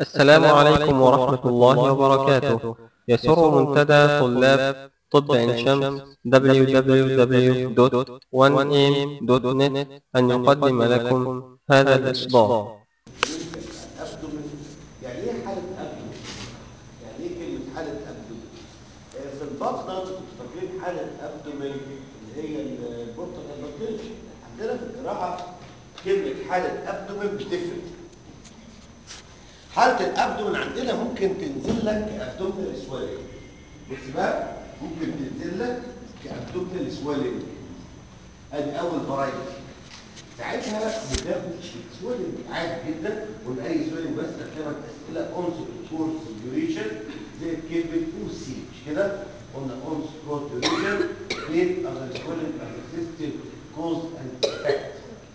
السلام عليكم ورحمة الله وبركاته يسر منتدى طلاب طب عين شمس www.1am.net أن يقدم لكم هذا الإصدار ابدومين يعني ايه حاله ابدومين يعني ايه كلمه حاله ابدومين آه، في البطن انتوا كنتوا فاكرين حاله ابدومين اللي هي البورتال هايبرتنشن عندنا في الجراحه كلمه حاله ابدومين بتفرق حاله الابدومين عندنا ممكن تنزل لك كابدومينال سويلنج بص بقى ممكن تنزل لك كابدومينال سويلنج ادي اول فرايتي ساعتها بتاخد سويلنج عادي جدا واي سويلنج بس تكتبك اسئله اونس كورس ديوريشن زي كلمه او سي مش كده قلنا اونس كورس ديوريشن ريت اوف سويلنج اوف سيستم كوز اند افكت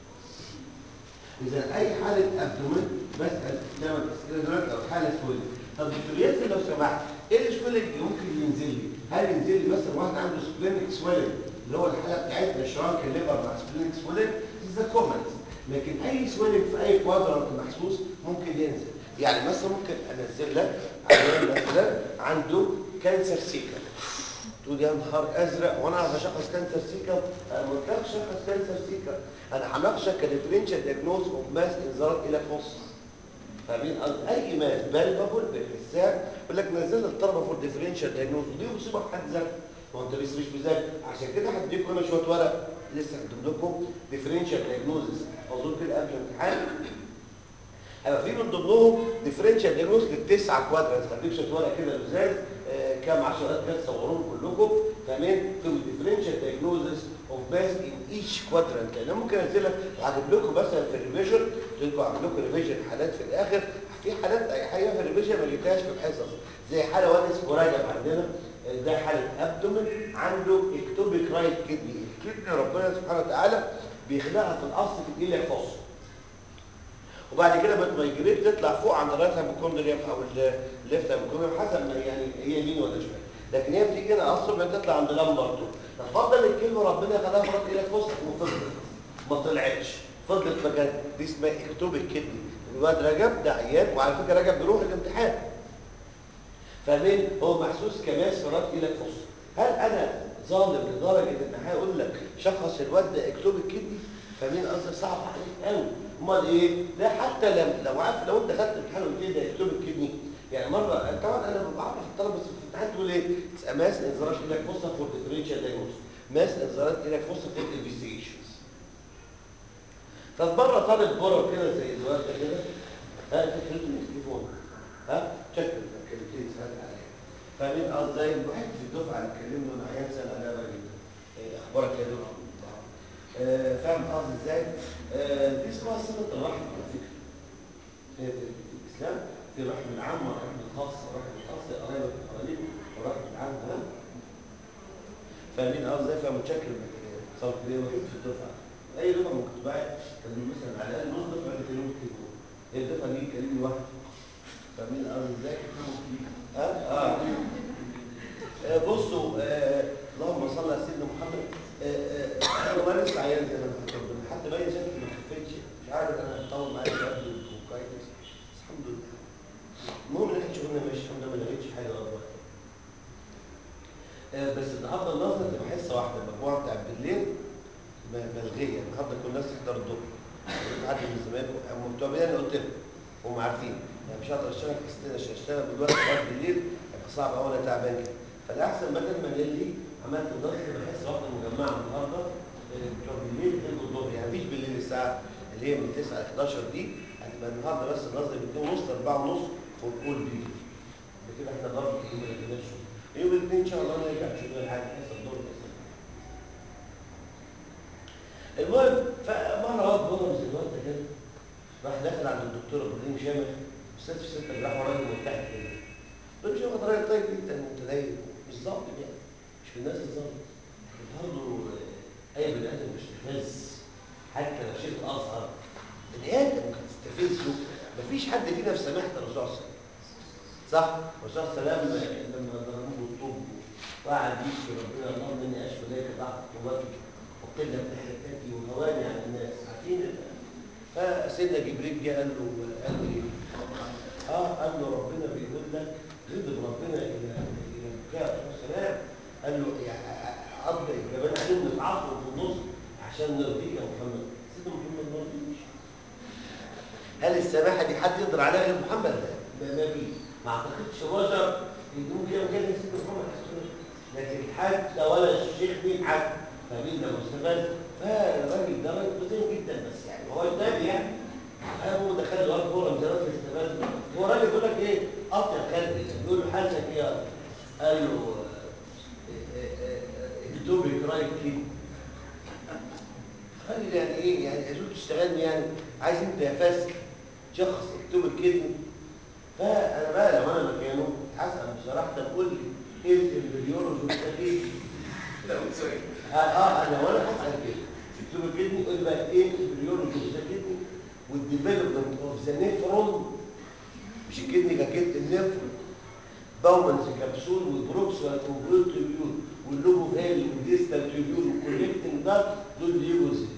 اذا اي حاله ابدومين بسال قدامك اسئله دلوقتي او حاله سويلنج طب دكتور ياسر لو سمحت ايه السويلنج اللي ممكن ينزل لي؟ هل ينزل لي مثلا واحد عنده سبلينك سويلنج اللي هو الحاله بتاعتنا شرانك الليفر مع سبلينك سويلنج ذا كومنت لكن اي سويلنج في اي كوادرانت محسوس ممكن ينزل يعني مثلا ممكن انزل لك عيان مثلا عنده كانسر سيكل تقول يا نهار ازرق وانا اعرف اشخص كانسر سيكل انا ما قلتلكش اشخص كانسر سيكل انا هناقشك كديفرنشال دياجنوز اوف ماس انذار الى فص فاهمين قصدي اي ماس بالبابل بالحساب يقول لك نزل الطلبه فور ديفرنشال دياجنوز ودي مصيبه في حد ذاتها هو انت لسه مش مذاكر عشان كده هديكم انا شويه ورق لسه هكتب لكم ديفرنشال دياجنوزس اظن كده قبل الامتحان هيبقى في من ضمنهم ديفرنشال دياجنوز للتسعه كوادرانتس هديك شويه ورق كده لزاز آه كام 10 دقائق كده تصوروهم كلكم فاهمين في ديفرنشال دياجنوزس اوف باس ان ايتش كوادرانت لان ممكن انزل لك هجيب لكم مثلا في الريفيجن قلت لكم اعمل لكم ريفيجن حالات في الاخر في حالات اي حاجه في الريفيجن ما جبتهاش في الحصص زي حاله واحد اسمه رجب عندنا ده حاله ابدومين عنده اكتوبيك رايت كدني الكدني ربنا سبحانه وتعالى بيخلقها في الاصل في الايليا فوس وبعد كده بتميجريت تطلع فوق عند الرايت هايبوكوندريوم او الليفت هايبوكوندريوم حسب ما يعني هي يمين ولا شمال لكن هي بتيجي هنا اصلا بتطلع عند لامبر تفضل الكلمه ربنا خلاها في الايليا فوس وفضلت ما طلعتش فضلت مكان دي اسمها اكتوبيك كدني الواد رجب ده عيان وعلى فكره رجب بيروح الامتحان فاهمين هو محسوس كماس في رد الى فص هل انا ظالم لدرجه ان هيقول لك شخص الواد ده اكتوب الكدني فاهمين قصدي صعب عليك قوي امال ايه ده حتى لو لو عارف لو انت خدت امتحان وقلت لي ده اكتوب الكدني يعني مره طبعا انا بعرف الطلبه بس في الامتحان تقول ايه ماس انذارات الى فص فور ديفرنشال دايجنوز ماس انذارات الى فص فور انفستيجيشنز ففي مره طالب بره كده زي الواد ده كده ها انت كلمتني تليفون ها تشكل كلمتين سالت عليها فاهمين اه زي الواحد في الدفعه اللي كلمني وانا عيان سال عليها راجل إيه اخبارك يا دكتور آه فاهم قصدي ازاي؟ آه دي اسمها صله الرحم على فكره في, في الاسلام في رحم العام ورحم الخاص رحم الخاص قرايبك القريب ورحم العام ها فاهمين قصدي ازاي؟ فمتشكر انك صوت ليه وحيد في الدفعه اي دفعه ممكن تبقى كان مثلا على الاقل نص دفعه يكلموا التليفون هي الدفعه دي يكلمني واحد فاهمين قصدي ازاي؟ ها؟ اه آه، بصوا آه، اللهم صل على سيدنا محمد انا ما لسه عيان زي ما انت بتقول حتى باين شكلي ما خفتش مش عارف انا هطول معايا الوقت كويس بس الحمد لله المهم ان احنا شغلنا ماشي الحمد لله ما لقيتش حاجه غلط آه، بس النهارده النظره تبقى حصه واحده المجموعه بتاع بالليل م- ملغيه النهارده كل الناس تحضر الظهر حد من زمايلكم هم بتوع بالليل انا قلت لهم هم عارفين يعني مش هقدر اشتغل حصتين عشان اشتغل دلوقتي لغايه بالليل هيبقى صعب قوي انا تعبان كده فالاحسن بدل ما نلغي عملت النظر بحس واحده مجمعه النهارده آه، بتوع بالليل يلغوا الظهر يعني مفيش بالليل الساعه اللي هي من 9 ل 11 دي هتبقى النهارده بس النظر من 2 ونص ل 4 ونص والكل دي كده احنا برضه يوم الاثنين يوم الاثنين ان شاء الله نرجع نشوف لنا حاجه حصه الظهر بس المهم فمره واد بولمز الواد ده كده راح داخل عند الدكتور ابراهيم شامخ استاذ في سته اللي راح راجل متحد كده قلت له شوف راجل طيب جدا ومتدين مش ظالم يعني مش من الناس الظالم برضه اي بني ادم مش تستفز حتى لو شيخ الازهر بني ادم ممكن تستفزه مفيش حد فينا في سماحه الرسول صلى الله عليه وسلم صح الرسول صلى الله عليه وسلم لما ضربوه بالطوب وقعد يشكي ربنا اللهم اني اشكو اليك ضعف قوتي وقله تحركاتي وهواني عن الناس عارفين فسيدنا جبريل جه قال له قال له ايه؟ اه السماحه دي حد يقدر عليها غير محمد ما ما فيش ما اعتقدش روجر يقوم كده مكان سيدنا محمد حسن لكن الحاج ده ولا الشيخ مين حاج فمين ده مستفاد فالراجل ده راجل بسيط جدا بس يعني هو اجنبي يعني هو دخل له ورقه فورا من زمان في الاستفاد هو راجل بيقول لك ايه اطيب خلقي بيقول له حالتك ايه يا قال له اكتب لي كرايك كده راجل يعني ايه يعني اشوف تشتغلني يعني عايز انت يا فاسك شخص اكتب الكلمه فانا بقى لو انا مكانه هسال بصراحه طب قول لي ايه البليورو جوستاكيد لو سوري اه اه انا وانا هسال كده اكتب الكلمه قول بقى ايه البليورو جوستاكيد والديفلوبمنت اوف ذا نيفرون مش الكدني ككد النفرون باومنز كبسول والبروكس والكونجرول تيبيول واللوبو فالي والديستال تيبيول والكوليكتنج ده دول بيجوا ازاي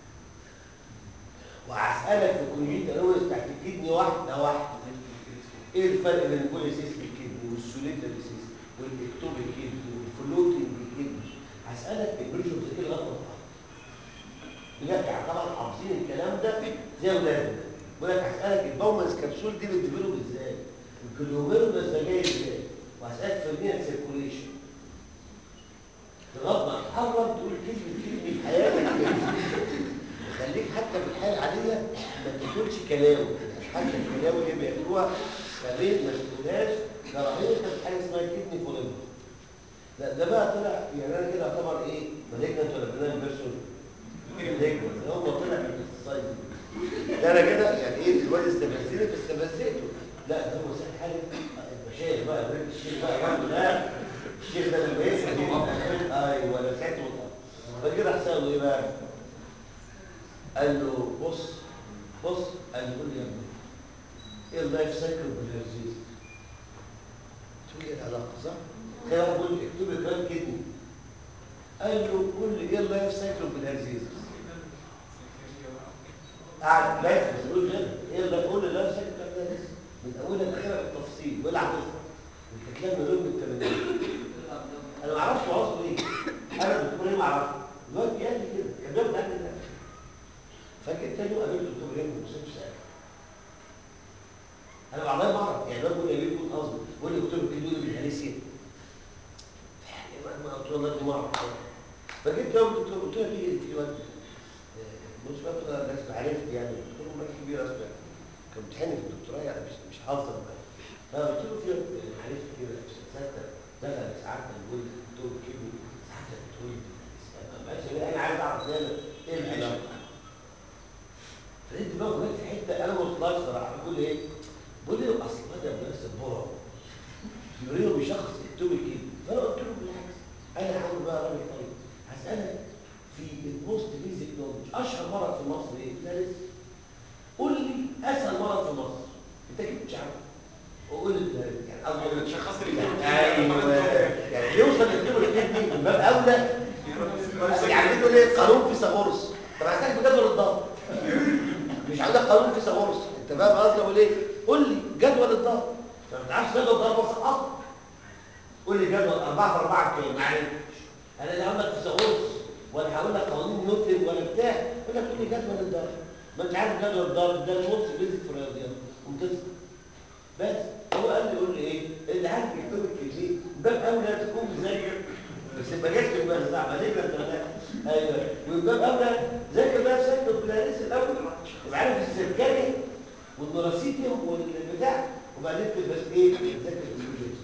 وهسألك في كونجيت الأول بتاعت الكدني واحدة واحدة ايه الفرق بين البوليسيستيك كدني والسوليتري سيستم والاكتوبيك كدني والفلوتنج كدني هسألك البريشر في كده غلط بجد يعني طبعا حافظين الكلام ده زي ولادنا بقول لك هسألك الباومنز كبسول دي بتديفلوب ازاي الكلوميرولس ده جاي ازاي وهسألك في المينال سيركوليشن لغايه ما تحرم تقول كلمه كلمه في حياتك كده خليك حتى في الحياه العاديه ما تاكلش كلاوي حتى الكلاوي اللي بياكلوها فبيت ما تاكلهاش كراهيه في حاجه اسمها كدني فوريفر لا ده بقى طلع يعني انا كده اعتبر ايه مالجنت ولا بنان بيرسون مالجنت هو طلع من الاختصاص ده انا كده يعني ايه الواد استفزني فاستفزيته لا ده هو سهل حاجه المشايخ بقى بريد الشيخ بقى برضه لا الشيخ ده لما يسال ايوه انا ساعته فكده حسابه ايه بقى؟ قال له بص بص قال له قول لي يا ابني ايه اللايف سايكل بالهرزيز؟ تقول ايه العلاقه صح؟ كده واحد بيقول لي اكتب لي كلام كدني قال له قول لي ايه اللايف سايكل بالهرزيز؟ قاعد لايف بس قول كده ايه اللي قول لي اللايف سايكل بالهرزيز من اولها لاخرها بالتفصيل والعب الكلام مليون بالتمانين انا ما اعرفش هو قصده ايه انا الدكتور ايه ما اعرفش دلوقتي قال لي كده كان بياخد عني ده فجيت تاني وقابلت الدكتور ايه ما بصيتش سأل انا بعدين ما اعرف يعني الواد بيقول لي بيكون قصده بيقول لي دكتور كده يقول لي بالهرسيه يعني ما قلت له والله ما اعرف فجيت له الدكتور قلت له ليه في واد مش بقى كده لازم عرفت يعني الدكتور راجل كبير اصلا كان بيتحني في الدكتوراه يعني مش مش حافظ فقلت له في عرفت كده سته دخل ساعات بيقول دكتور كيمو ساعات بتقول ماشي انا عايز اعرف ده ايه العلاقه فلقيت بقى وقفت في حته انا ما وصلتش صراحه بقول ايه بقول له اصل ده نفس البرع يوريه بشخص اكتب كده فانا قلت له بالعكس انا هعمل بقى راجل طيب هسالك في الموست بيزك نولج اشهر مرض في مصر ايه؟ لا لسه قول لي اسهل مرض في مصر انت اكيد مش عارف وقول لي يعني أول شخص لي ايوه يعني يوصل يكتبوا الكتب من باب اولى يعملوا ليه قانون فيثاغورس طب هحتاج بجدول الضغط مش عندك قانون فيثاغورس انت فاهم قصدي اقول ايه قول لي جدول الضغط ما تعرفش جدول الضغط مسقط قول لي جدول 4 في 4 بكام معلش انا لا هقول لك فيثاغورس ولا هقول لك قوانين نيوتن ولا بتاع اقول لك قول لي جدول الضغط ما انت عارف جدول الضغط ده الموت بيزك في الرياضيات ممتاز بس هو قال لي قول لي ايه اللي عارف يكتب الكلمه باب اولى تكون مذاكر بس ما جاش في بالي صعب عليك انت لا ايوه وباب اولى ذاكر بقى سكر بالهرس الاول يبقى عارف السركري والنوراسيتيوم والبتاع وبعدين تبقى ايه ذاكر الفيزيولوجي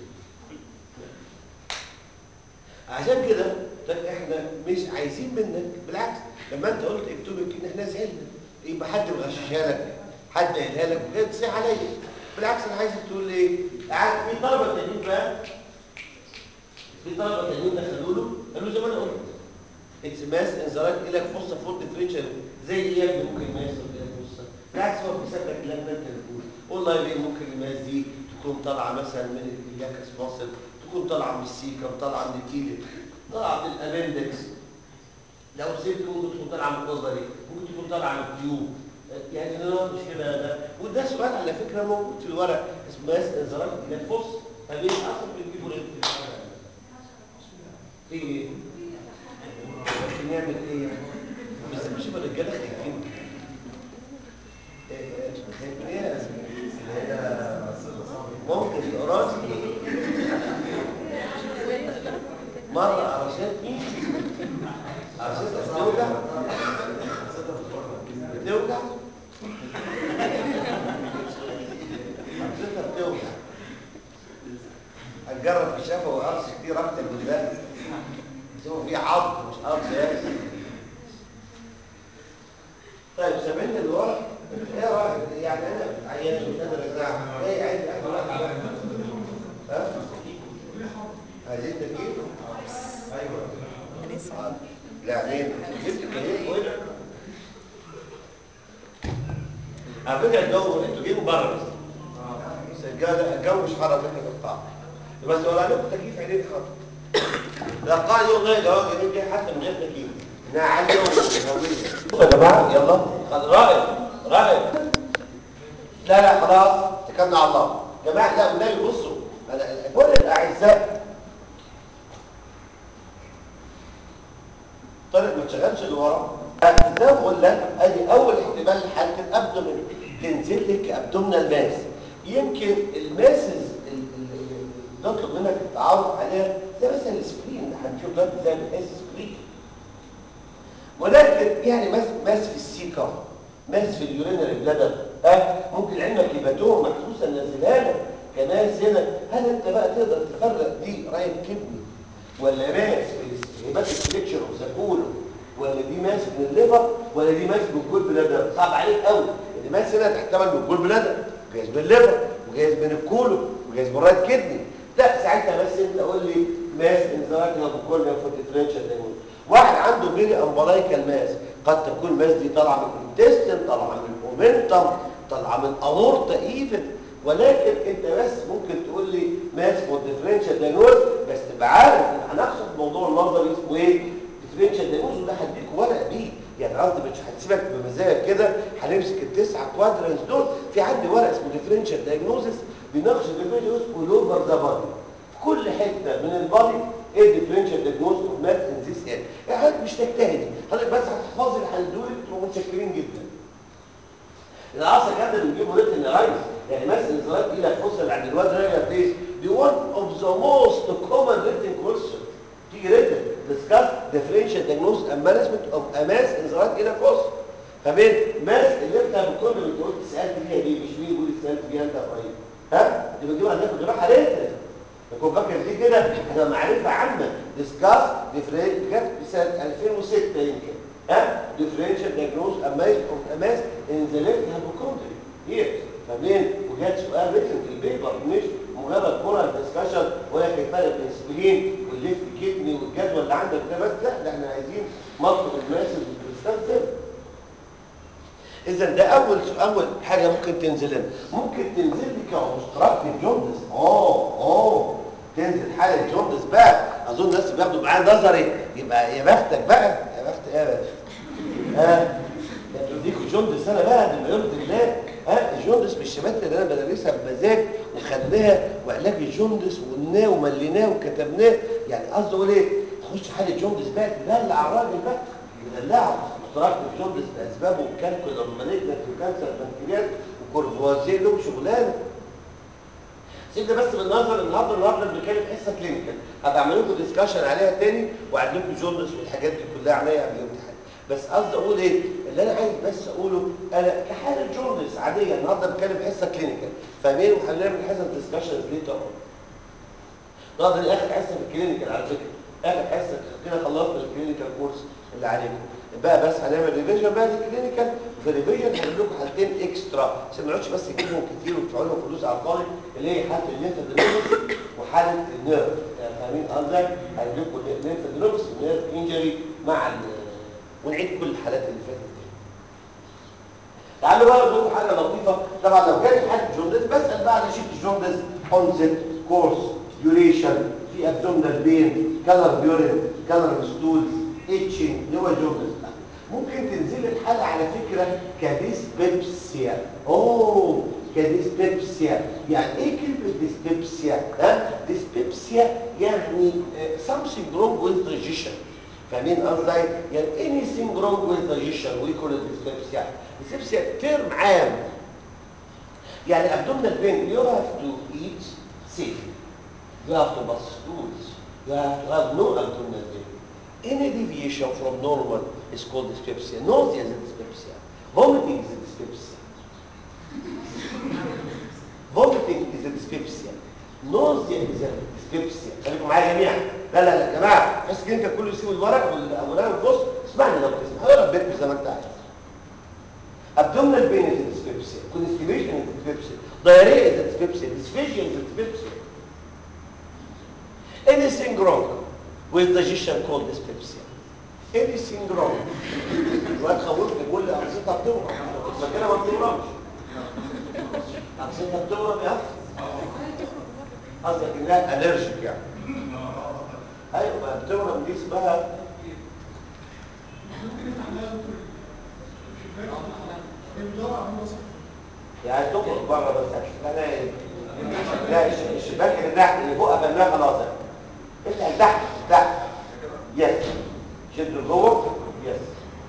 عشان كده طب احنا مش عايزين منك بالعكس لما انت قلت اكتب الكلمه احنا زعلنا يبقى حد مغششها لك حد قالها لك وكده تصيح عليا بالعكس انا عايزك تقول لي ايه قاعد في طلبه تانيين بقى في طلبه تانيين دخلوا له قالوا زي ما انا قلت اتس ماس انذارات لك فرصه فور ديفرنشال زي ايه يا ابني ممكن الماس يجي لك فرصه بالعكس هو بيسبب لك لما انت بتقول والله ليه ممكن الماس دي تكون طالعه مثلا من الياكس ماسل تكون طالعه من السيكم طالعه من الكيلي طالعه من الابندكس لو سبت ممكن تكون طالعه من النظري ممكن تكون طالعه من التيوب يعني انا مش كده ده وده سؤال على فكره موجود في الورق اسمه ماس انذارات الى الفرص طب ايه اصلا بنجيبه ليه في ايه؟ ممكن نعمل ايه يعني؟ بس مش الرجاله خايفين الخلفية اللي هي ممكن راسي مرة قرشتني قرشتها بتوجع بتوجع قرشتها بتوجع هتجرب في شفا وقرص كتير اكتر من ده بس هو في عض مش قرص بس طيب سامعني اللي ورا ايه رايك يعني انا عيان مش قادر ازعل ايه عايز اعمل ها عايزين تكييف ايوه لا مين جبت تكييف وين على فكره الجو انتوا جايين بره بس الجو الجو مش حر منك القاع بس ولا لكم تكييف عينين حر لا قاع يوم غير جواز جميل جاي حتى من غير تكييف انها عاليه وهويه يا جماعه يلا خد رائد رائد لا لا خلاص اتكلنا على الله يا جماعه لا والنبي بصوا انا كل الاعزاء طارق ما تشغلش اللي ورا زي ما بقول لك ادي اول احتمال لحاله الابدومين تنزل لك ابدومينال ماس يمكن الماسز اللي نطلب منك التعرف عليها زي مثلا السكرين هنشوف دلوقتي ازاي بنقيس سكرين ولكن يعني ماس ماس في السيكا ماس في اليورينري بلادر ها ممكن عندك هيباتوم محسوسه نازلها لك كماس هنا هل انت بقى تقدر تفرق دي رايت كدني ولا ماس في هيباتيك فليكشن اوف ذا كولون ولا دي ماس من الليفر ولا دي ماس من الجول بلادر صعب عليك قوي ان ماس هنا تحتمل من الجول بلادر وجايز من الليفر وجايز من الكولون وجايز من الرايت كدني لا ساعتها بس انت قول لي ماس انزلاق لابوكوليا فوت ديفرنشال دايمون واحد عنده بيلي امبلايكال ماس قد تكون ماس دي طالعه من الانتستين طالعه من الاومنتم طالعه من اورتا ايفن ولكن انت بس ممكن تقول لي ماس فور ديفرنشال دايجنوز بس تبقى عارف ان هنحصل موضوع النظري اسمه ايه ديفرنشال دايجنوز وده هديك ورق بيه يعني قصدي مش هتسيبك بمزاجك كده هنمسك التسعه كوادرنز دول في عندي ورق اسمه ديفرنشال دايجنوزس بيناقش الديفرنشال اول اوفر ذا بادي في كل حته من البادي ايه الديفرنشال دايجنوز اوف ماس ان ذيس اريا يعني حضرتك مش تجتهد حضرتك بس هتحفظي اللي هندولك تبقوا متشكرين جدا العصر كده بنجيبه ريت ان رايز يعني مثلا انزلاق الى فصل عند الواد راجع بليز دي one of the most common written question تيجي ريتن discuss differential diagnosis and management of a mass انزلاق الى فصل فبين ماس اللي انت بكل اللي انت قلت سالت فيها دي مش مين يقول سالت فيها انت قريب ها دي بتجيبها عندك بتجيبها ريتن يكون فاكر دي كده هتبقى معرفه عامه discuss differential جت سنه 2006 يمكن ها differential diagnosis and management of a mass in the left hypochondria here فاهمين وجات سؤال ريتن في البيبر مش مجرد كره ديسكشن ولا كيف فرق بين السبلين والليفت كدني والجدول اللي عندك ده بس لا ده احنا عايزين مطلب الماسل والكريستال اذا ده اول اول حاجه ممكن تنزل لنا ممكن تنزل لك اوبستراكتيف جوندس اه اه تنزل حاله جوندس بقى اظن الناس بياخدوا معاه نظري يبقى يا بختك بقى يا بخت ايه يا باشا ها ده تديكوا جوندس انا بقى بما يرضي الله ها الجوندس مش الشمات اللي انا بدرسها بمزاج وخدناها وعلاج الجوندس وقلناه ومليناه وكتبناه يعني قصدي اقول ايه تخش حاله جوندس بقى تدلع الراجل بقى تدلعه اشتراك الجوندس باسبابه وكالكولر مالجنت وكانسر بنكرياس وكورفوازيه له شغلانه سيبنا بس بالنظر النهارده النهارده بنتكلم حصه كلينيكال هبقى اعمل لكم ديسكشن عليها تاني واعمل لكم جوندس والحاجات دي كلها عليا قبل الامتحان بس قصدي اقول ايه اللي انا عايز بس اقوله انا كحاله جوندس عاديه النهارده بتكلم حصه كلينيكال فاهمين وهنعمل حصه ديسكشنز ليتر اون النهارده دي اخر حصه في الكلينيكال على فكره اخر حصه كده خلصنا الكلينيكال كورس اللي عليكم بقى بس هنعمل ريفيجن بقى للكلينيكال وفي الريفيجن هنجيب لكم حالتين اكسترا عشان ما نقعدش بس نجيبهم كتير وتدفعوا لهم فلوس على الفاضي اللي هي حاله الليمفادينوبس وحاله النيرف يعني فاهمين قصدي هنجيب لكم الليمفادينوبس والنيرف انجري مع ال ونعيد كل الحالات اللي فاتت دي تعالوا بقى اقول لكم حاجه لطيفه طبعا لو جالي حاله جوندس بسال بقى على شيت الجوندس اونست كورس ديوريشن في ابدومينال بين كلر بيورين كلر ستولز اتشنج اللي هو جوندس ممكن تنزل الحاله على فكره كديسبيبسيا اوه كديسبيبسيا يعني ايه كلمه ديسبيبسيا ها ديسبيبسيا يعني something wrong with digestion فاهمين قصدي يعني anything wrong with digestion we call it dyspepsia dyspepsia ترم عام يعني abdominal pain you have to eat safe you have to pass stools you have to have no abdominal pain any deviation from normal is called dyspepsia nausea is dyspepsia vomiting is dyspepsia vomiting is dyspepsia nausea is dyspepsia خليكم معايا جميعا لا لا لا يا جماعه بس كده انت كله يسيب الورق والاولاد البص اسمعني لو بتسمع هقرا بيتكم زي ما انت عايز abdominal pain is dyspepsia constipation is dyspepsia diarrhea is dyspepsia dysphagia is dyspepsia anything wrong with digestion called dyspepsia anything wrong الواد خوفني بيقول لي انشطه بتورم ما كده ما بتورمش انشطه بتورم يا قصدك انها الرجيك يعني ايوه ما بتورم دي اسمها يعني تخرج بره بس انا لا الش- الشباك اللي تحت اللي فوق قفلناه خلاص افتح لتحت تحت يس شد لجوه يس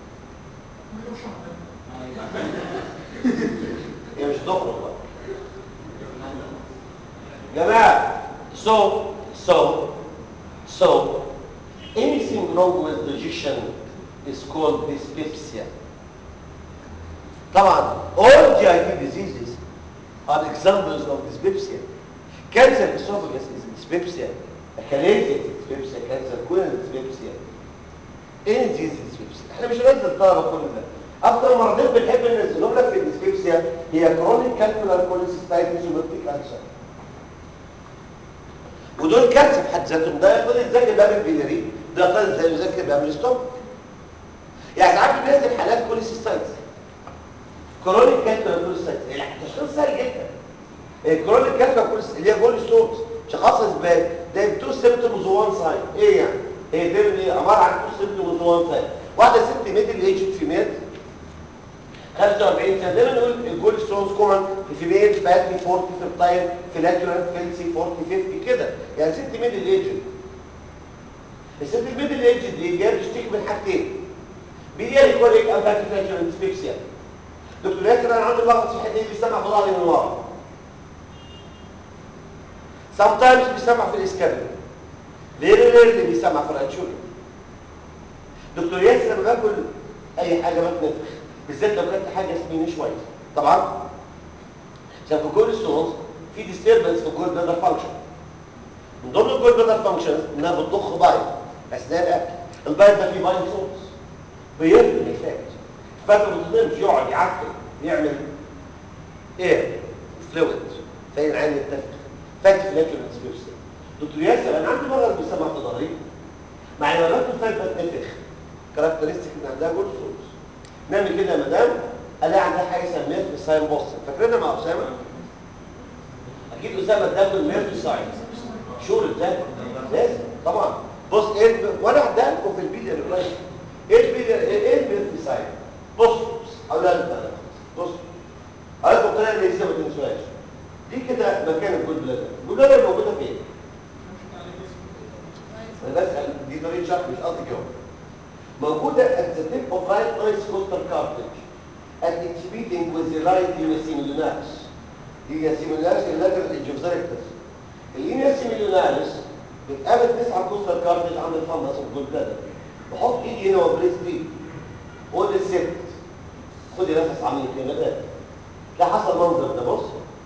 هي مش تخرج بقى جماعه so so so anything wrong with digestion is called dyspepsia طبعا all GIT diseases are examples of dyspepsia cancer esophagus is dyspepsia achalasia is dyspepsia cancer colon is dyspepsia any disease is dyspepsia احنا مش هننزل طلبه كل ده اكتر مرضين بنحب ننزلهم لك في الديسبيبسيا هي كرونيك كالكولار كوليسيستايتس وبيبتيك ألسر ودول كارثه في حد ذاتهم ده يقدر يتذاكر بقى بالبيلاري ده يقدر ازاي يذاكر بقى بالستوم يعني ساعات بننزل حالات كوليسيستايتس كرونيك كالكولار كوليسيستايتس التشخيص سهل جدا الكرونيك كالكولار كوليسيستايتس اللي هي جول ستونز شخصها ازاي ده تو سيمبتومز وان سايد ايه يعني هي دي ايه عباره عن تو سيمبتومز وان سايد واحده ست ميدل ايج فيميل 45 سنه دايما نقول الجول ستونز كومن في فيميل فاتي 40 فيرتايل فلاتورال فيلسي 40 50 كده يعني ست ميدل ايج الست الميدل ايج دي جايه بتشتكي من حاجتين بيجي كوليك او فاتيفاتورال ديسبيبسيا دكتور ياسر انا عندي لغط في الحته دي بيسمع في ظهري من ورا sometimes بيسمع في الاسكابل very rarely بيسمع في الانشوري دكتور ياسر لما باكل اي حاجه بتنفخ بالذات لو كانت حاجه سمينه شويه طبعا عشان في كل ستونز في disturbance في الجول بلادر فانكشن من ضمن الجول بلادر فانكشنز انها بتضخ بايض اثناء الاكل البايض ده فيه بايض سورس بيرمي الافكت فانت ما بتضمنش يقعد يعفن يعمل ايه فلويد فين عين التفك فات فلاكيول ديسبيرسي دكتور ياسر انا عندي مرض بيسمع في ظهري مع ان باكل فات بتنفخ كاركترستيك ان عندها جول سورس نعمل كده يا مدام الاقي عندها حاجه اسمها ميرف ساين بوست فاكرينها مع اسامه اكيد اسامه اداكم الميرف ساين شور ازاي لازم طبعا بص ايه الب- وانا هديها لكم في الفيديو اللي قريب ايه الفيديو ايه الميرف ساين بص بص هقولها لك بقى. بص هقول لكم الطريقه اللي لسه ما تنسوهاش دي كده مكان الجول بلادر الجول بلادر موجوده فين انا بسال دي طريقه شرح مش قصدي جواب موجودة at the tip of right ice coastal cartilage and it's beating with the right hemisimilionaris هي سيميلوناريس اللاترال الجوزاريكتس الهيميسيميليوناريس بتقابل تسعة كوستال كارتج عند الفمس والجول بلادر بحط ايدي هنا وبريس دي قول الست خدي نفس عميق هنا ده ده حصل منظر ده بص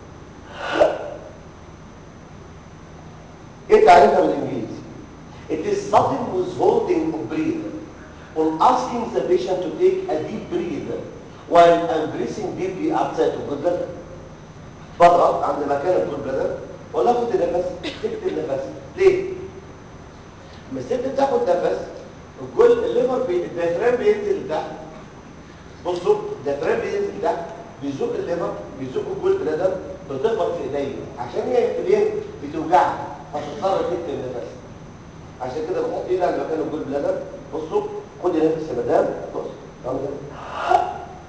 ايه تعريفها بالانجليزي It is sudden withholding of breath on asking the patient to take a deep breath while embracing deeply outside of the bladder. بضغط عند مكان الجول بلادر ولا اخد النفس تكتب النفس ليه؟ لما الست بتاخد نفس الجول الليفر بي... الديافرام بينزل لتحت بصوا الديافرام بينزل تحت بيزق الليفر بيزق الجول بلادر بتخبط في ايديا عشان هي ليه بتوجعها فتضطر تكتب النفس عشان كده بحط ايدي على مكان الجول بلادر بصوا خدي نفس يا مدام بص تعالوا كده.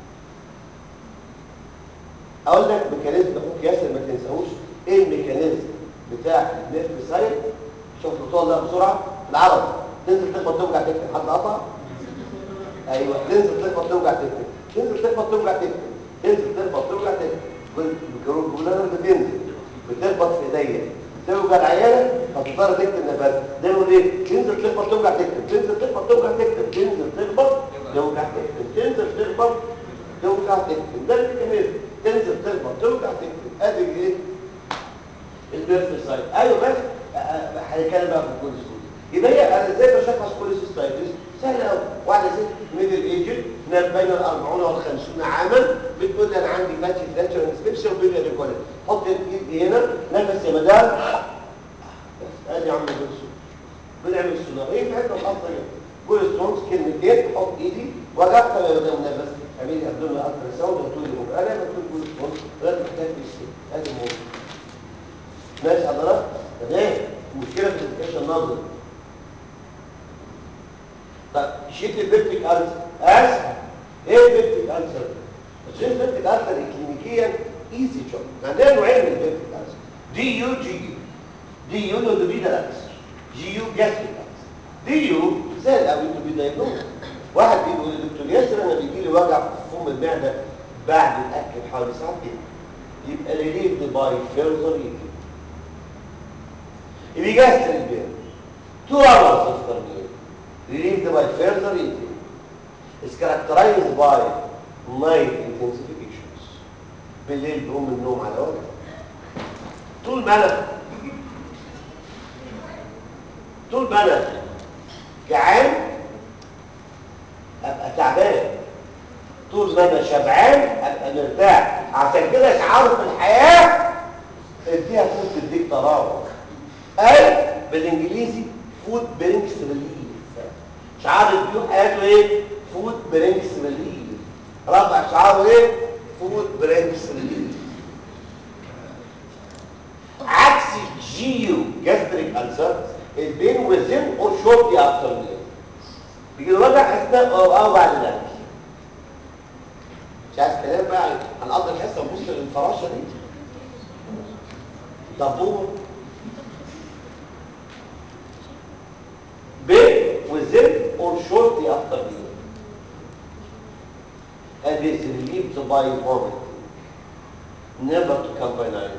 اقول لك ميكانيزم اخوك ياسر ما تنساهوش ايه الميكانيزم بتاع النيرف سايل شوف البطوله ده بسرعه بالعربي تنزل تخبط توجع تكتب حد قطع ايوه تنزل تخبط توجع تكتب تنزل تخبط توجع تكتب تنزل تخبط توجع تكتب الجلوكولا بتنزل بتخبط في ايديا توجع العياله فتضطر تكتب نفس ده يقول ايه تنزل تخبط توجع تكتب تنزل تخبط توجع تكتب تنزل تخبط توجع تكتب تنزل تخبط توجع تكتب ده الميكانيزم تنزل تخبط توجع تكتب ادي ايه البيرث سايت ايوه بس هنتكلم بقى في الكوليسترول يبقى هي انا ازاي بشخص كوليسترايتس سهل قوي واحده ست ميدل ايجد ناس بين ال 40 وال 50 عاما بتقول لي انا عندي فاتي فلاتشر انسبكشن وبيبقى ريكولت حط الايد هنا نفس يا مدام بس ادي يا عم بنسو بنعمل السونار ايه في حته خاصه كده كوليسترول كلمتين حط ايدي وجع طب يا مدام نفس اعملي ابدومين الترا ساوند وتقول لي انا بتقول كوليسترول لازم محتاج تشتري ادي الموضوع ماشي حضرتك تمام مشكله في الاديوكيشن نظري طب شيت البيبتيك ألسر اسهل ايه البيبتيك ألسر عشان البيبتيك ألسر كلينيكيا ايزي جوب عندنا نوعين من البيبتيك ألسر دي يو جي يو دي يو لودوبيدا ألسر جي يو جاستريك ألسر دي يو سهل قوي تو بي دايجنوز واحد بيجي يقول لي دكتور ياسر انا بيجي لي وجع في فم المعده بعد الاكل حوالي ساعتين يبقى ريليفد باي فيرزر ايتنج يبقى جاستريك بين 2 hours after meal relieved by further eating is characterized by night intensifications بالليل بقوم من النوم على وجه طول ما انا طول ما انا جعان ابقى تعبان طول ما انا شبعان ابقى مرتاح عشان كده شعار في الحياه اديها فوت تديك تراوح قال بالانجليزي فود برينكس ريليف شعار البيو حياته ايه فود برينكس ريليف رابع شعاره ايه فود برينكس ريليف عكس جيو جاستريك ألسر البين وزن اور شورتلي افتر ميل بيجي له وجع اثناء او او بعد الاكل مش عايز كلام بقى هنقضي الحصه نبص للفراشه دي طب هو big within or shortly after meal and is relieved by vomiting never to come by night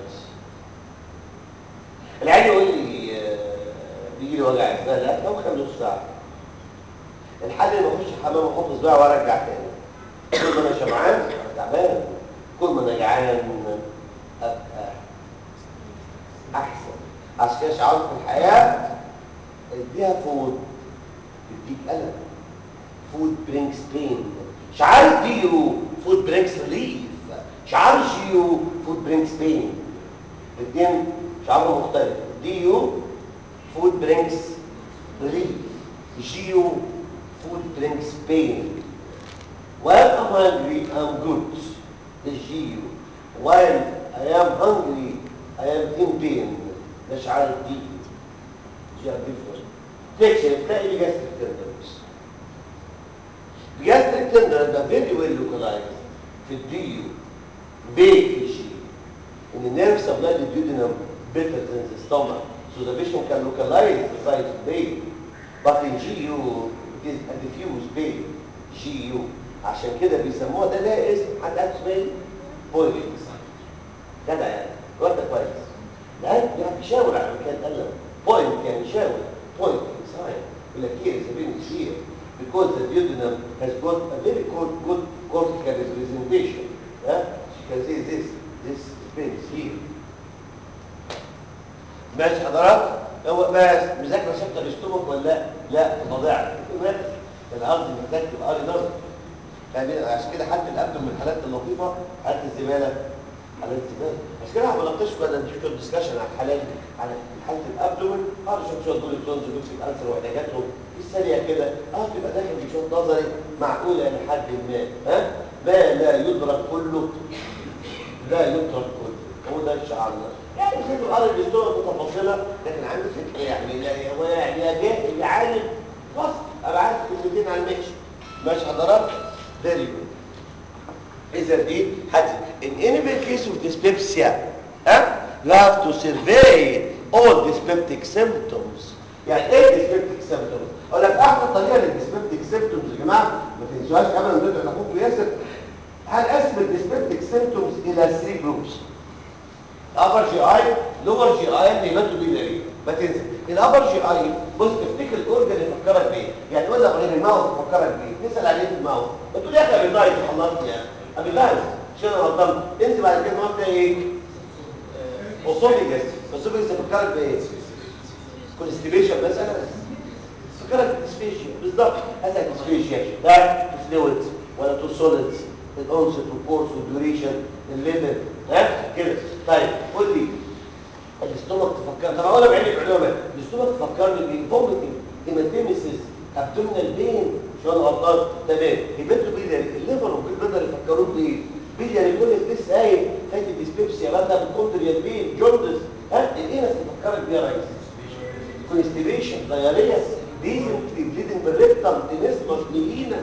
العيال يقول لي آه، بيجي لي وجع اسنان لا لو كان نص ساعه الحل اني اخش الحمام واحط صباعي وارجع تاني كل ما انا شبعان أبقى تعبان كل ما انا جعان ابقى احسن عشان كده شعارك في الحياه اديها فود تديك الم فود برينكس بين شعار ديو فود برينكس ريليف شعار جيو فود برينكس بين الاثنين شعارهم مختلف ديو فود برينكس ريليف جيو فود برينكس بين While I'm hungry, I'm good. The GU. While I am hungry, I am in pain. ده شعار الدي جي ار ديفرنت تكشف تلاقي لي جاستريك تندرنس الجاستريك تندرنس ده فيري ويل لوكالايز في الديو بيك في الجي ان النيرف سبلاي للديودينم better than the stomach so the patient can localize the site of pain but in GU it is a diffuse pain GU عشان كده بيسموها ده لها اسم حد عارف اسمها ايه؟ بويلينج جدع يعني الواد ده كويس لا يعني بيشاور على مكان قلم بوينت يعني شاور بوينت ساين يقول لك here is a vein is here because the duodenum has got a very good, good cortical representation huh? you can see this this vein is here ماشي حضرات هو بس مذاكره شابتر الاستومك ولا لا؟ لا فظيعه بس الارض محتاج تبقى قاري نظر فاهمين عشان كده حتى الابدو من الحالات اللطيفه حالات الزباله حالات الزباله عشان كده ما بناقشكم انا نديك شويه ديسكشن على الحالات على حاله الابدومن اه شويه شويه دول كلونز وبيكسيك السر واحتياجاتهم السريع كده اه تبقى داخل بشويه نظري معقوله لحد ما ها ما لا يدرك كله لا يترك كله هو ده شعارنا يعني خلوا قرا الاستوى بتفاصيلها لكن عنده فكره يعني لا هو يعني يا جاهل يا عالم فصل ابقى عارف كلمتين عن الماشي ماشي حضرات فيري جود اذا دي حد in any case of dyspepsia ها you have to survey all dyspeptic symptoms يعني ايه dyspeptic symptoms اقول لك احسن طريقه للdyspeptic symptoms يا جماعه ما تنسوهاش ابدا ان انتوا تاخدوا ياسر هنقسم الديسبيبتيك سيمتومز الى 3 جروبس upper GI lower GI هيماتوبيلاري ما تنسى الابر جي اي بص تفتكر الاورجن اللي يفكرك بيه يعني قول لك ابراهيم الماوس يفكرك بيه تسال عليه في الماوس ما تقول يا اخي ابي دايس خلصني يعني ابي دايس عشان انا غلطان انت بعد كده الماوس ده ايه اوسوفيجس اوسوفيجس يفكرك بايه كونستيبيشن مثلا يفكرك بالسبيشيا بالظبط هذا السبيشيا ده فلويدز ولا تو سوليدز الاونست والكورس والديوريشن الليفل ها كده طيب قول لي الاستومك تفكر طب اقولها بعيني بعلومه الاستومك تفكرني بايه فوميتنج هيماتيميسيس ابدومينال بين شو انا غلطان تمام هيباتو بيلياري الليفر والبيلياري يفكروك بايه بيلياري يقول لك لسه قايل حته ديسبيبسيا بدا بالكونتريال بين جوندس ها ايه ناس تفكرك بيها يا ريس كونستيبيشن دايريا ديزنتري بليدنج بالريكتم تنسمس ميلينا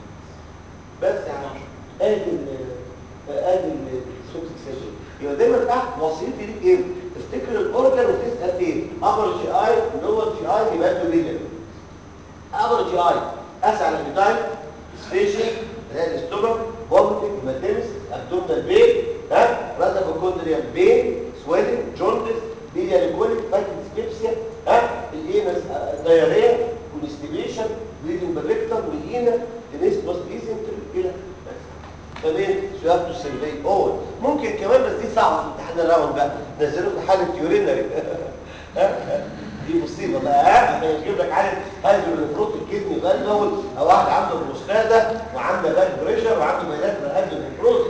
بس يا عم ادي ادي السوكسيك سيشن يبقى دايما تحت وصيتي ليك ايه تفتكر الاورجن وتسال فين ابر جي اي لور جي اي يبقى له بيليا ابر جي اي اسال البيتايم سبيشال اللي هي الاستومك فوميتنج هيماتيمس ابدومينال بين ها راسا بكوندريال بين سويلنج جوندس بيليا كوليك فايتن سكيبسيا ها الاينس دايريا كونستيبيشن بليدنج بالريكتم ميلينا تنسبس ديزنتري الى تمام سو هاف تو سيرفي اول ممكن كمان بس دي صعبه في امتحان الراوند بقى نزلوا في حاله يورينري دي مصيبه بقى ها انا يجيب لك حاله هذا الفروت الكدني فالفول او واحد عنده بروستاتا وعنده باك بريشر وعنده بيانات من هذا الفروت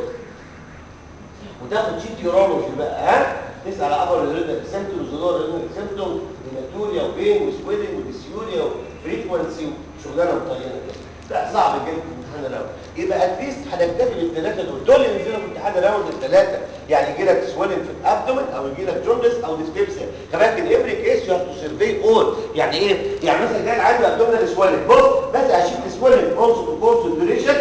وتاخد شيت يورولوجي بقى ها تسال على ابر يورينري سيمتومز ولور يورينري سيمتومز هيماتوريا وبين وسويلنج وديسيوريا وفريكونسي وشغلانه مطينه كده لا صعب جدا امتحان الراوند يبقى اتليست هنكتفي بالثلاثه دول دول اللي ينزلوا في امتحان الراوند الثلاثه يعني يجي لك سويلنج في الابدومن او يجي لك جوندس او ديسبيبسيا كمان افري كيس يو هاف تو سيرفي اول يعني ايه يعني مثلا جاي عنده ابدومينال سويلنج بص بس اشيل السويلنج اولسو تو كورس ديوريشن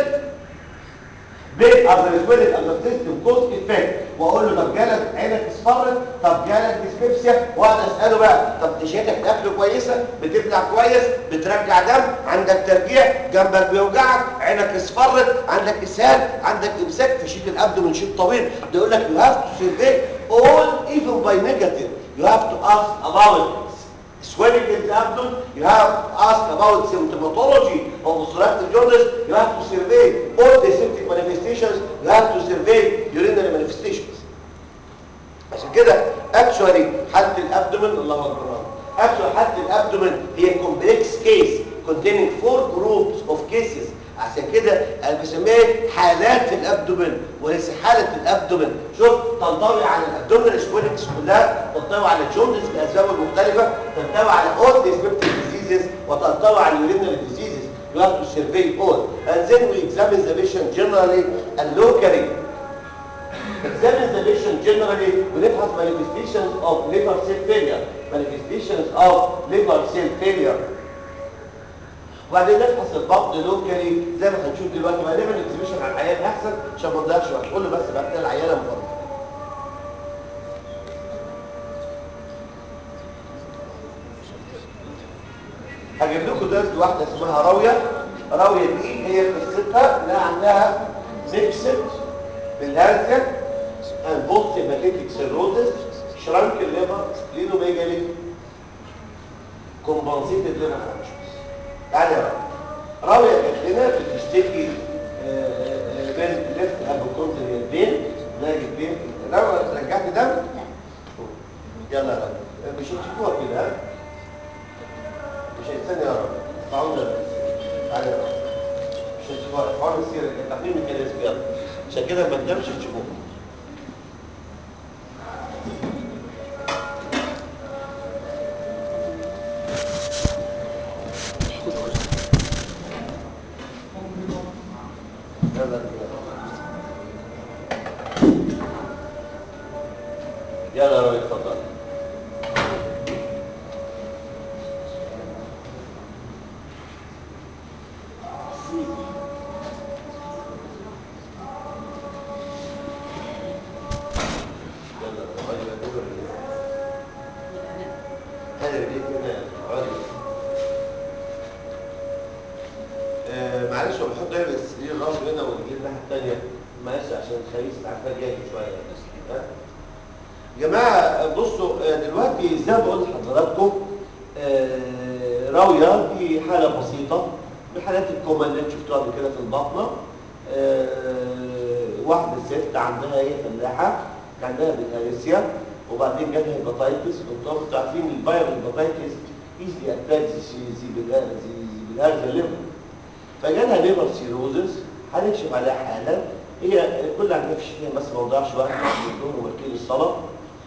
بين اذر سويلنج اذر سيستم كوز افكت واقول له طب جالك عينك اصفرت طب جالك ديسبيبسيا واقعد اساله بقى طب تشيتك اكل كويسه بتبلع كويس بترجع دم عندك ترجيع جنبك بيوجعك عينك اصفرت عندك اسهال عندك امساك فشيت الابدومن شيت طويل ده يقول لك يو هاف تو سيرفي اول ايفن باي نيجاتيف يو هاف تو اسك اباوت swelling in the abdomen, you have to ask about symptomatology of obstructive jaundice, you have to survey all the symptomatic manifestations, you have to survey urinary manifestations. عشان كده actually حالة الابدومن الله اكبر actually حالة الابدومن هي complex case containing four groups of cases عشان كده انا بسميها حالات الابدومن وليس حاله الابدومن شوف تنطوي على الابدومن سكوليكس كلها تنطوي على الجوندس باسبابه المختلفه تنطوي على all dyspeptic diseases وتنطوي على urinary diseases you have to survey all and then we examine the patient generally and locally examine the patient generally ونفحص manifestations of liver cell failure manifestations of liver cell failure وبعدين نفحص البطن لوكالي زي ما هنشوف دلوقتي ما نعمل اكزيبيشن على العيان احسن عشان ما نضيعش وقت قول له بس بعد كده العيانه مفضله هجيب لكم درس واحده اسمها راويه راويه دي هي قصتها انها عندها ميكسد بالهرزه and both hepatic cirrhosis shrunk liver splenomegaly compensated liver function تعالى يا رب راوية كانت لنا بتشتكي بين ليفت هابوكونتريال بين ناجي بين لو رجعت دم يلا يا رب مش هتشوفوها كده ها مش هيتسنى يا رب ارفعونا تعالى يا رب مش هتشوفوها ارفعونا السيرة تقييم الميكانيزم يلا عشان كده ما تنامش تشوفوها يلا يا راجل اتفضل يلا اقعدي بقى دور هذا رجليك هنا اقعدي آه، معلش هو بيحط دايما السرير راسه هنا ورجليه الناحيه الثانيه ماشي عشان الخميس عارفه جاي شويه ها؟ يا جماعه بصوا آه، دلوقتي زي ما بقول لحضراتكم آه، راويه دي حاله بسيطه من الحالات الكومن اللي انتوا شفتوها قبل كده في البطنه آه، واحده ست عندها هي فلاحه كان عندها بالهارسيا وبعدين جالها هيباتايتس وانتوا انتوا عارفين الفيروس هيباتايتس ايزلي اتاك بالهارسيا ليفر فجالها ليفر سيروزس هنكشف عليها حالا هي كل عندها في فيها بس ما نضيعش وقت من الظهر ومركين الصلاه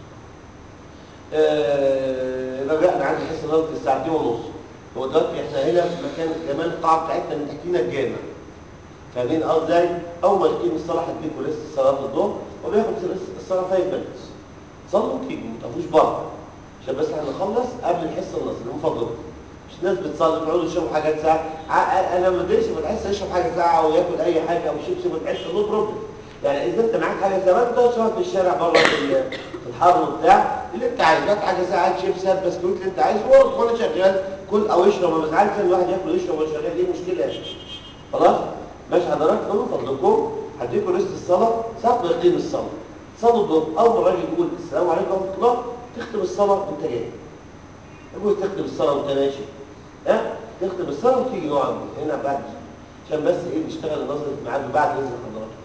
آه، رجعنا عندي حصه النهارده الساعتين ونص هو دلوقتي احنا هنا في مكان كمان القاعه بتاعتنا من تحتينا الجامع فاهمين قصدي ازاي؟ اول ما يقيم الصلاه هتجيبوا لسه صلاه الظهر وبياخد لسه الصلاه 5 مينتس صلوا وتيجوا ما تقفوش بره عشان بس احنا نخلص قبل الحصه النصر من فضلكم مش ناس بتصلي تقعدوا يشربوا حاجات ساعه ع- انا ما بديش بتحس يشرب حاجه ساعه او ياكل اي حاجه او شيبسي ما تحس نو بروبلم يعني اذا انت معاك حاجه زمان تقعد تقعد في الشارع بره في ال- في الحر وبتاع اللي انت عايزه هات حاجه ساعه هات شيبسي هات بسكوت اللي انت عايزه وقعد وانا شغال كل او اشرب ما بزعلش ان الواحد ياكل ويشرب وهو شغال دي مشكله يعني خلاص ماشي حضراتكم من فضلكم هديكم رست الصلاه ساعه ما يقيم الصلاه صلوا الظهر اول ما الراجل يقول السلام عليكم ورحمه الله تختم الصلاه وانت جاي يقول تختم الصلاه وانت ماشي ها تختم الصلاه وتيجي نقعد هنا بعد عشان بس ايه نشتغل النظر في ميعاده بعد اذن حضراتكم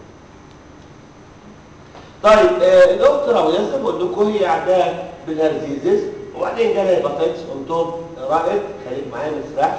طيب آه الاخت راويه زي ما بقول لكم هي عندها بالهرزيزس وبعدين جالها هيباتيتس انتوب رائد خليك معايا ما تسرحش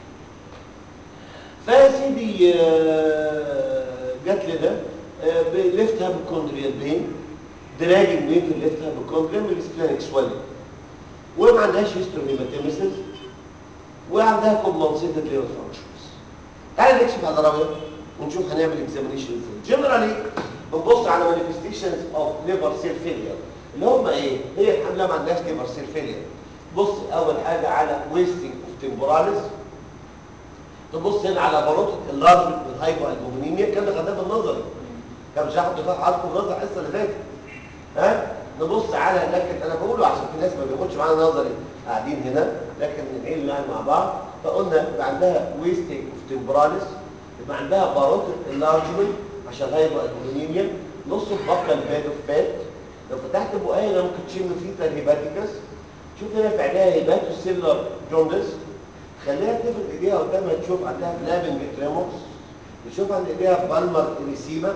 فيا سيدي آه، جات لنا آه، بليفت هابوكوندريال بين دراجن بين في الليفت هابوكوندريال من السبلانيك سويلنج وما عندهاش هيستوري هيماتيمسيس وعندها كومبنسيتد ليفر فانكشنز تعالى نكشف على راويه ونشوف هنعمل اكزامينيشن ازاي جنرالي بنبص على مانيفستيشنز اوف ليفر سيل فيلير اللي هم ايه هي الحمد لله ما عندهاش ليفر سيل فيلير بص اول حاجه على ويستنج اوف تمبوراليس تبص هنا على باروت اللارج والهايبو البومينيميا كان خدناه بالنظري كان مش هاخد دفاع عارفه بالنظر الحصه اللي فاتت ها نبص على لكن انا بقوله عشان في ناس ما بياخدش معانا نظري قاعدين هنا لكن ننقل يعني مع بعض فقلنا يبقى عندها ويستنج اوف تمبوراليس يبقى عندها باروت اللارجمنت عشان هايبو البومينيميا نص البقه الباد اوف فات لو فتحت بقايه هنا ممكن تشم فيتا هيباتيكس شوف هنا في عينيها هيباتو سيلر جوندس خليها تفرد ايديها قدامها تشوف عندها فلابنج تريمورس نشوف عند ايديها بالمر اريسيما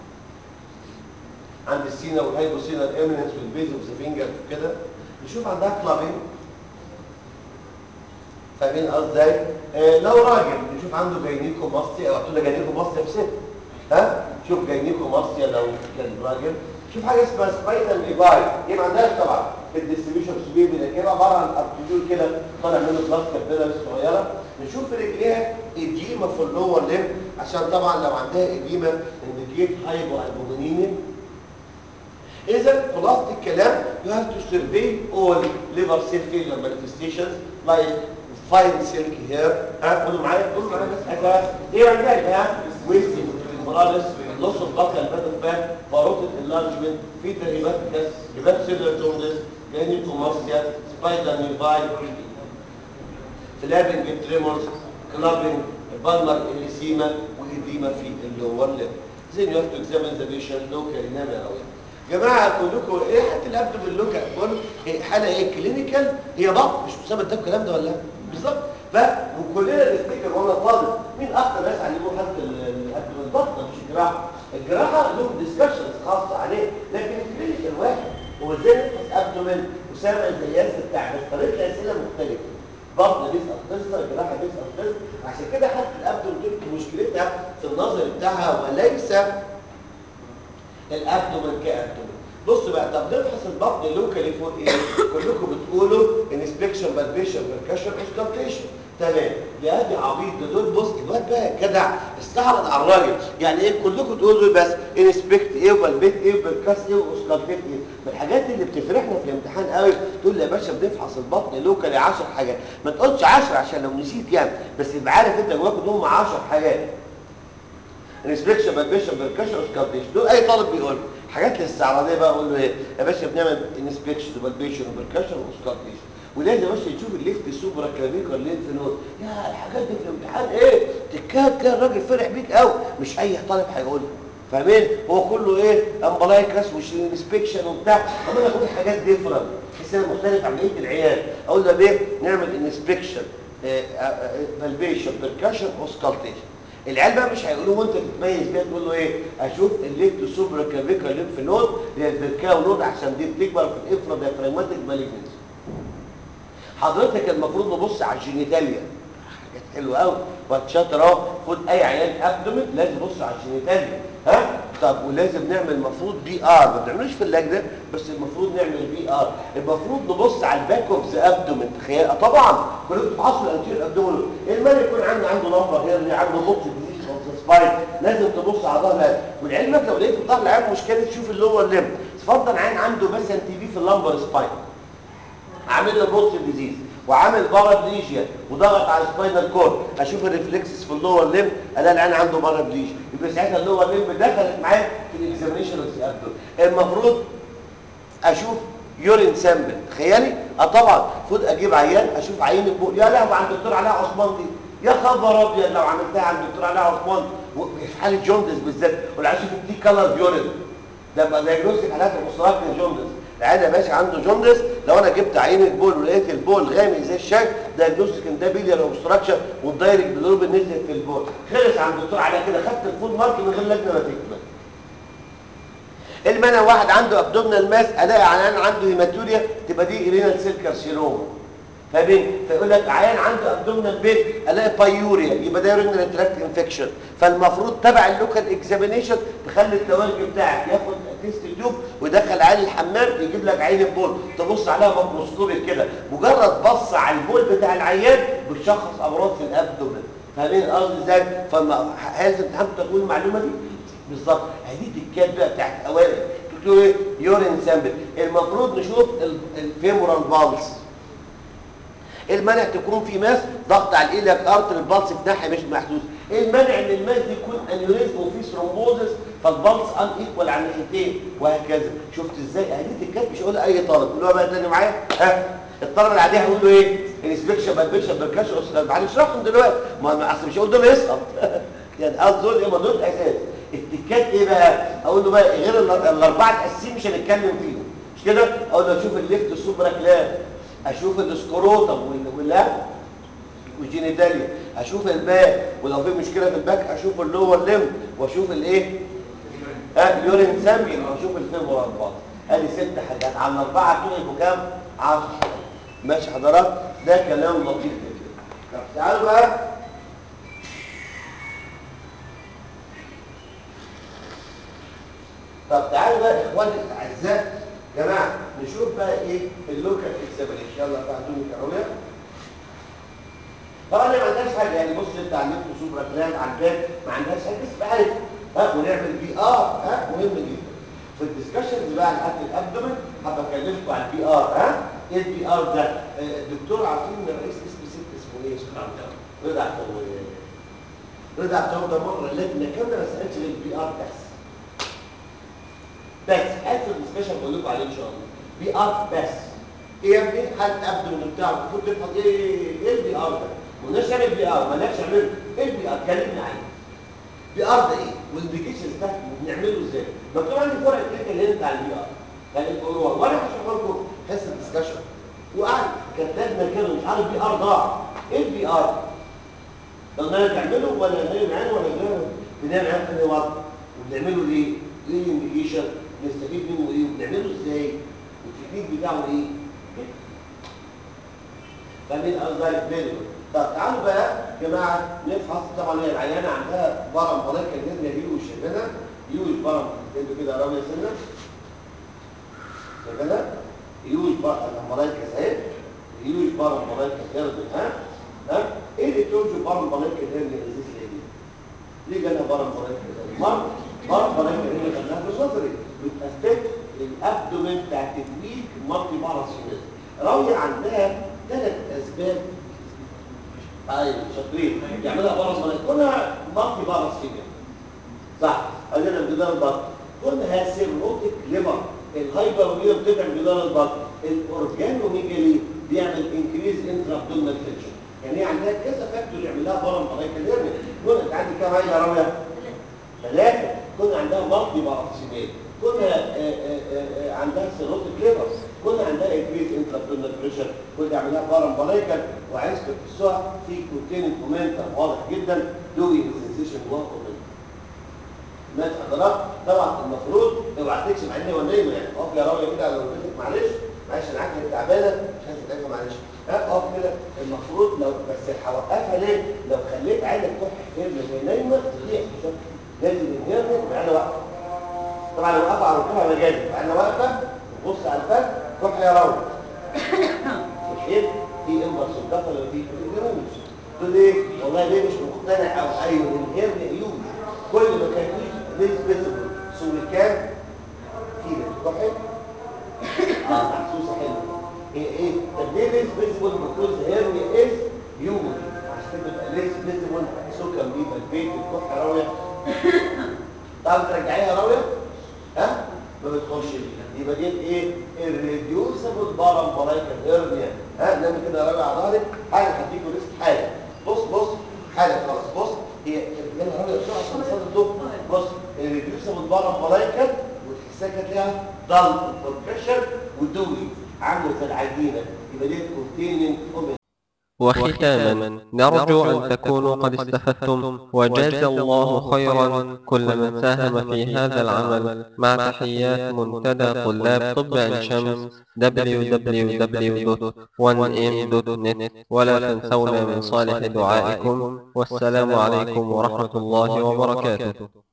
عند السينا والهايبوسينا الاميننس والبيز اوف ذا فينجر كده نشوف عندها كلابين فاهمين قصدي ازاي؟ آه لو راجل نشوف عنده جاينيكو ماستيا او قلت له جاينيكو ماستيا في ست ها شوف جاينيكو ماستيا لو كان راجل شوف حاجه اسمها سباينال ايفاي دي ما عندهاش طبعا في الديستريبيوشن سبيبي ده كده عباره عن ارتيول كده طالع منه بلاس كابيلاري صغيره نشوف في رجليها اديما في اللور ليم عشان طبعا لو عندها اديما انديكيت هايبو البومينيميا اذا خلاصه الكلام you have to survey all liver cell failure manifestations like fine silky hair ها قولوا معايا قولوا معايا بس حاجه ايه عندك ها ويستنج مرالس لوس اوف بطل الباد اوف فات باروتد انلارجمنت فيتا هيباتيكس هيبات سيلر جوندس جانيكوماستيا سبايدر نيفاي فلابنج تريمورز كلابنج بالمر اليسيما وإديما في اللور ليب زين يو هاف تو اكزامين ذا بيشنت لوكال ينام يا راوي جماعه كلكم ايه حتى الابدو باللوكال بقول إيه حاله ايه كلينيكال هي بطن مش مسمى ده الكلام ده ولا لا؟ بالظبط ف وكلنا نفتكر وانا طالب مين اكتر ناس علموه حتى الابدو البطن مش الجراحه الجراحه له ديسكشنز خاصه عليه لكن الكلينيكال واحد هو ازاي نفحص ابدومين وسامع الزياس بتاع بس طريقه الاسئله مختلفه بطن بيسأل قصة جراحة بيسأل قصة عشان كده حتى الأبدو بتبقى مشكلتها في النظر بتاعها وليس الأبدومن كأبدومن بصوا بقى طب نفحص البطن لوكالي فور ايه؟ كلكم بتقولوا انسبكشن بالبيشن بركشن اسكالتيشن تمام يا دي عبيط ده دول بص الواد بقى جدع استعرض على الراجل يعني ايه كلكم تقولوا بس انسبكت ايه وبالبيت ايه وبالكاس ايه واسكالتيت ايه من الحاجات اللي بتفرحنا في الامتحان قوي تقول لي يا باشا بنفحص البطن لوكالي 10 حاجات ما تقولش 10 عشان لو نسيت يعني بس يبقى عارف انت جواك ان هم 10 حاجات انسبكشن بالبيشن بركشن اسكالتيشن دول اي طالب بيقول حاجات الاستعراضيه بقى اقول له ايه يا باشا بنعمل انسبكشن وبالبيشن وبركشن واسكالتيشن ولازم يا باشا تشوف الليفت سوبرا كلافيكر لينف نود يا الحاجات دي في الامتحان ايه تكاد كده الراجل فرح بيك قوي مش اي طالب هيقولها فاهمين هو كله ايه امبلايكس وانسبكشن وبتاع طب انا اقول حاجات ديفرنت بحيث انا مختلف عن بقيه العيال اقول له ايه نعمل انسبكشن فالبيشن بركشن اوسكالتيشن العيال بقى مش هيقولوا وانت تتميز بيها تقول له ايه اشوف الليفت سوبرا كافيكا ليمف نود اللي هي الفيركاو نود عشان دي بتكبر في الافرا ديافراجماتيك مالجنسي حضرتك المفروض نبص على الجينيتاليا حاجات حلوه قوي وانت شاطر اهو خد اي عيان ابدومن لازم تبص على الجينيتاليا ها طب ولازم نعمل المفروض بي ار ما بنعملوش في اللجنه بس المفروض نعمل بي ار المفروض نبص على الباك اوف ذا ابدومن تخيل آه طبعا كلكم بتفحصوا الانتير ابدومن المال يكون عنده عنده نمبر هنا عنده نقطه ديزيز اوف ذا سباين لازم تبص على ظهر العين ولعلمك لو لقيت في ظهر العين مشكله تشوف اللي هو الليم تفضل عين عنده مثلا تي في في اللمبر سباين عامل له بوست ديزيز وعامل بارابليجيا وضغط على السباينال كورد اشوف الريفلكسز في اللور ليم الاقي العين عنده بارابليجيا يبقى ساعتها اللور ليم دخلت معايا في الاكزامينشن اوف ذا المفروض اشوف يورين سامبل تخيلي اه طبعا المفروض اجيب عيان اشوف عينه بول يا لهوي عند الدكتور علاء عثمان دي يا خبر ابيض لو عملتها عند الدكتور علاء عثمان في حاله جوندس بالذات ولا اشوف التي كلر يورين ده بقى دايجنوستيك حالات الاسرات للجوندس العيان يا باشا عنده جوندس لو انا جبت عينه بول ولقيت البول غامق زي الشاي دايجنوستيك ان ده بيليار اوبستراكشن والدايركت بلوب نزل في البول خلص عند الدكتور علاء كده خدت الفول مارك من غير لجنه ما تكتب المنع واحد عنده ابدومينال ماس الاقي عيان عنده هيماتوريا تبقى دي رينال سيل كارسينوما فاهمين فيقول لك عيان عنده ابدومينال بين الاقي بايوريا يبقى ده رينال تراكت انفكشن فالمفروض تبع اللوكال اكزامينيشن تخلي التوجه بتاعك ياخد تيست تيوب ويدخل عين الحمام يجيب لك عين البول تبص عليها ميكروسكوبي كده مجرد بص على البول بتاع العيان بتشخص امراض في الابدومين فاهمين قصدي ازاي فلازم تفهم تقول المعلومه دي بالظبط هذه التكات بقى بتاعت اوائل تقول ايه يورين سامبل المفروض نشوف الفيمورال بالز المانع تكون في ماس ضغط على الايلك ارتر البلس في ناحيه مش محسوس ايه المانع ان الماس دي يكون انيوريزم وفي ثرومبوزس فالبلس ان ايكوال على الناحيتين وهكذا شفت ازاي هذه التكات مش هقول اي طالب اللي هو بقى تاني معايا ها الطلبه اللي عليها هقول له ايه انسبكشن بالبيشن بالكاش معلش اشرحهم دلوقتي ما اصل مش هقول دول يسقط يعني قصدي دول ايه ما دول اساس التكات ايه بقى اقول له بقى غير الاربعه تقسيم مش هنتكلم فيهم مش كده اقول له اشوف الليفت سوبرا كلاب اشوف السكروتم ولا والجينيتاليا اشوف الباك ولو في مشكله في الباك اشوف اللور ليم واشوف الايه ها اليورين سامبل واشوف الفيمورال باط ادي ست حاجات على الاربعه دول يبقوا كام 10 ماشي حضرات ده كلام لطيف جدا طب تعالوا بقى طب تعالوا بقى اخواني الاعزاء يا جماعه نشوف بقى ايه اللوكال اكزامينيشن يلا بعتوني كرولة طبعا ما عندهاش حاجه يعني بص انت على النت سوبر كلام على الباب ما عندهاش حاجه بس بعرف ها ونعمل بي ار ها مهم جدا في الديسكشنز بقى على الاكل الابدومن هبقى اكلمكم على البي ار ها ايه البي ار ده الدكتور عارفين ان رئيس اسم ست اسمه ايه رضا عبد رضا عبد ده مره لجنه كامله ما سالتش غير البي ار بس بس اخر ديسكشن بقول لكم عليه ان شاء الله بي ار بس ايه يا ابني حد ابدو من بتاعه المفروض تفهم ايه ايه البي ار ده مالناش نعمل بي ار مالناش نعمله ايه البي ار كلمني عنه بي ار ده ايه والانديكيشنز بتاعته بنعمله ازاي مكتوب عندي في ورقه الكليك اللي انت على البي ار يعني القروه وانا هشرح لكم حصه ديسكشن وقعد كانت لجنه كده مش عارف بي ار ضاع ايه البي ار ده انا بنعمله ولا نعمل معانا ولا نعمل بنعمل معانا في وقت وبنعمله ليه ايه الانديكيشن نستفيد منه ايه وبنعمله ازاي والتكنيك بتاعه ايه فاهمين قصدي فيري طب تعالوا بقى يا جماعه نفحص طبعا هي العيانه عندها برم ملاك الجزمه دي وشايفينها يوش برم انتوا كده رامي سنه شايفينها يوش برم ملاك اهي يوش برم ملاك الجزمه ها ها ايه اللي توجه برم ملاك الجزمه دي ليه جالها برم ملاك الجزمه برم ملاك الجزمه خلاها في النظري بتأفكت الابدومين بتاعت الويك مالتي باراسيميز راوية عندها ثلاث اسباب ايوه شاطرين يعملها برص مالك كلها مالتي باراسيميز صح ادينا جدار البطن كلها سيروتيك ليفر الهايبروليوم بتبقى جدار البطن الاورجانوميجالي بيعمل انكريز انترا ابدومينال تنشن يعني هي عندها كذا فاكتور يعمل لها برم طريقه الهرني نقول انت عندك كام عيله راويه ثلاثه كون عندها مالتي باراسيميل كونها آه، آه، آه، آه، عندها سيروتيك ليفر كون عندها انكريز انترابدومينال بريشر كون عندها بارامبوليكال وعايز تحسوها في كوتين مومنتم واضح جدا دوي سنسيشن واضح ماشي حضرتك طبعا المفروض اوعى تكشف عيني ولا نايمه يعني اقف يا راجل كده على ركبتك معلش معلش انا عارف انك تعبانه مش عايز تتعبها معلش ها اقف كده المفروض لو بس هوقفها ليه؟ لو خليت عينك تروح هرم وهي نايمه تضيع لازم الهرم يبقى انا واقفه طبعا لو واقفه على ركوبها مجازي يبقى انا واقفه وبص على الفك روح يا راجل الحين في امبر سلطه ولا في الجنوب تقول ايه والله ليه مش مقتنع او ايوه الهرم عيوب كل ما كان فيه ليس فيزبل سو كان في واحد اه محسوسه حلوه ايه ايه طب ليه ليس فيزبل بيكوز هيرمي از هيومن عشان كده تبقى ليس فيزبل سو كان بيبقى البيت الكحه راويه تعرف ترجعيها راويه ها ما بتخش يبقى دي ايه الريديوسبل بارامبولايكال هيرميا ها نعمل كده راويه على ظهرك حاجه هديكوا ريسك حاجه بص بص حاجه خلاص بص هي يلا راويه بسرعه عشان نصلي الظهر بص الريديوسبل بارامبولايكال وتحسها كانت ليها ضغط وبريشر ودوي عامله زي العجينه يبقى دي كونتيننج اوميجا وختاما نرجو أن تكونوا قد استفدتم وجاز الله خيرا كل من ساهم في هذا العمل مع تحيات منتدى طلاب طب عين شمس www.1m.net ولا تنسونا من صالح دعائكم والسلام عليكم ورحمة الله وبركاته